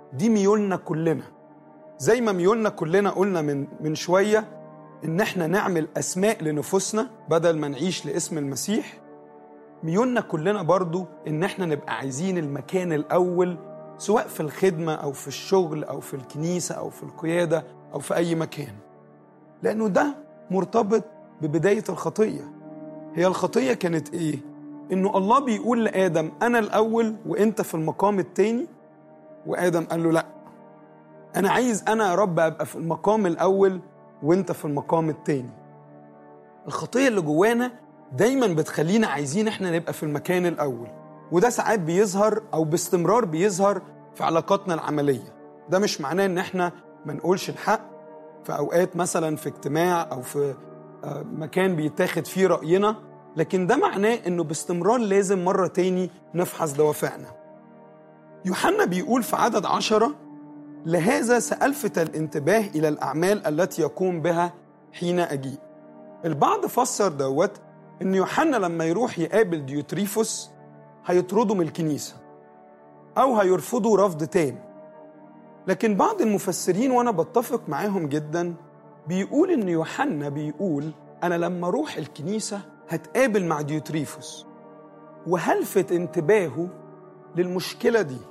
دي ميولنا كلنا زي ما ميولنا كلنا قلنا من من شويه ان احنا نعمل اسماء لنفوسنا بدل ما نعيش لاسم المسيح ميولنا كلنا برضو ان احنا نبقى عايزين المكان الاول سواء في الخدمه او في الشغل او في الكنيسه او في القياده او في اي مكان لانه ده مرتبط ببدايه الخطيه هي الخطيه كانت ايه انه الله بيقول لادم انا الاول وانت في المقام التاني وادم قال له لا انا عايز انا يا رب ابقى في المقام الاول وانت في المقام التاني الخطيه اللي جوانا دايما بتخلينا عايزين احنا نبقى في المكان الاول وده ساعات بيظهر او باستمرار بيظهر في علاقاتنا العمليه ده مش معناه ان احنا ما نقولش الحق في اوقات مثلا في اجتماع او في مكان بيتاخد فيه راينا لكن ده معناه انه باستمرار لازم مره تاني نفحص دوافعنا يوحنا بيقول في عدد عشرة لهذا سألفت الانتباه إلى الأعمال التي يقوم بها حين أجيء البعض فسر دوت إن يوحنا لما يروح يقابل ديوتريفوس هيطرده من الكنيسة أو هيرفضه رفض تام لكن بعض المفسرين وأنا بتفق معاهم جدا بيقول إن يوحنا بيقول أنا لما أروح الكنيسة هتقابل مع ديوتريفوس وهلفت انتباهه للمشكلة دي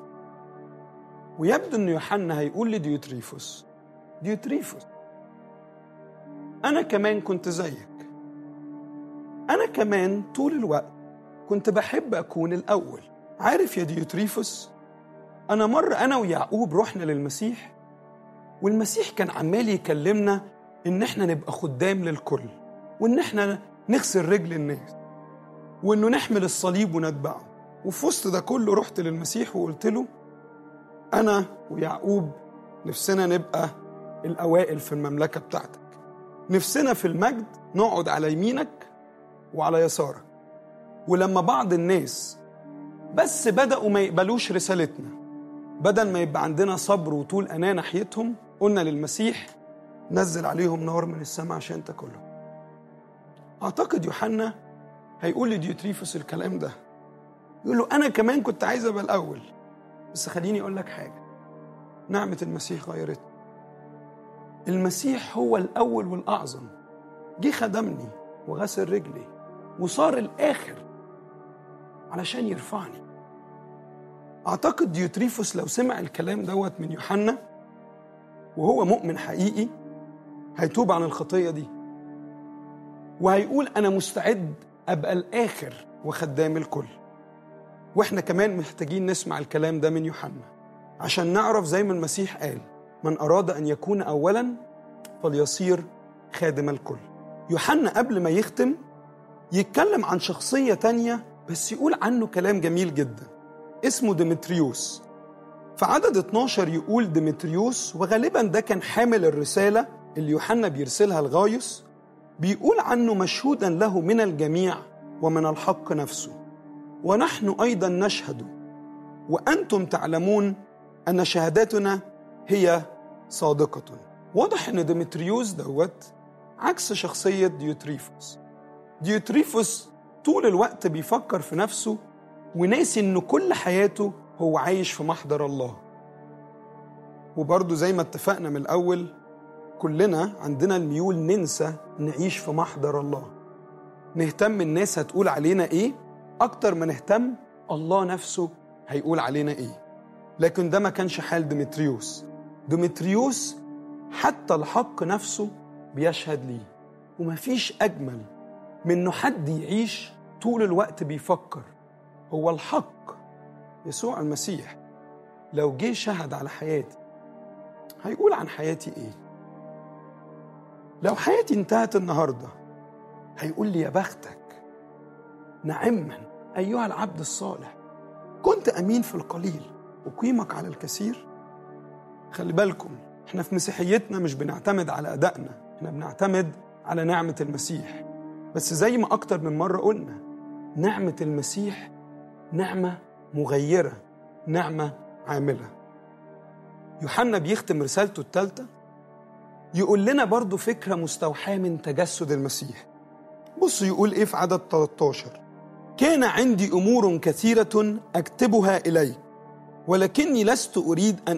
ويبدو ان يوحنا هيقول لديوتريفوس ديوتريفوس انا كمان كنت زيك انا كمان طول الوقت كنت بحب اكون الاول عارف يا ديوتريفوس انا مره انا ويعقوب رحنا للمسيح والمسيح كان عمال يكلمنا ان احنا نبقى خدام للكل وان احنا نغسل رجل الناس وانه نحمل الصليب ونتبعه وفي وسط ده كله رحت للمسيح وقلت له أنا ويعقوب نفسنا نبقى الأوائل في المملكة بتاعتك نفسنا في المجد نقعد على يمينك وعلى يسارك ولما بعض الناس بس بدأوا ما يقبلوش رسالتنا بدل ما يبقى عندنا صبر وطول أناة ناحيتهم قلنا للمسيح نزل عليهم نار من السماء عشان تاكلهم أعتقد يوحنا هيقول لديوتريفوس الكلام ده يقول له أنا كمان كنت عايز أبقى الأول بس خليني أقول لك حاجة نعمة المسيح غيرتني المسيح هو الأول والأعظم جه خدمني وغسل رجلي وصار الآخر علشان يرفعني أعتقد ديوتريفوس لو سمع الكلام دوت من يوحنا وهو مؤمن حقيقي هيتوب عن الخطية دي وهيقول أنا مستعد أبقى الآخر وخدام الكل واحنا كمان محتاجين نسمع الكلام ده من يوحنا عشان نعرف زي ما المسيح قال من أراد أن يكون أولا فليصير خادم الكل يوحنا قبل ما يختم يتكلم عن شخصية تانية بس يقول عنه كلام جميل جدا اسمه ديمتريوس في عدد 12 يقول ديمتريوس وغالبا ده كان حامل الرسالة اللي يوحنا بيرسلها لغايوس بيقول عنه مشهودا له من الجميع ومن الحق نفسه ونحن ايضا نشهد وانتم تعلمون ان شهادتنا هي صادقه واضح ان ديمتريوس دوت عكس شخصيه ديوتريفوس ديوتريفوس طول الوقت بيفكر في نفسه وناسي ان كل حياته هو عايش في محضر الله وبرضه زي ما اتفقنا من الاول كلنا عندنا الميول ننسى نعيش في محضر الله نهتم الناس هتقول علينا ايه اكتر ما نهتم الله نفسه هيقول علينا ايه لكن ده ما كانش حال ديمتريوس ديمتريوس حتى الحق نفسه بيشهد ليه ومفيش اجمل من انه حد يعيش طول الوقت بيفكر هو الحق يسوع المسيح لو جه شهد على حياتي هيقول عن حياتي ايه لو حياتي انتهت النهارده هيقول لي يا بختك نعما ايها العبد الصالح كنت امين في القليل اقيمك على الكثير خلي بالكم احنا في مسيحيتنا مش بنعتمد على ادائنا احنا بنعتمد على نعمه المسيح بس زي ما اكتر من مره قلنا نعمه المسيح نعمه مغيره نعمه عامله يوحنا بيختم رسالته الثالثه يقول لنا برضو فكره مستوحاه من تجسد المسيح بص يقول ايه في عدد 13 كان عندي امور كثيره اكتبها اليك ولكني لست اريد ان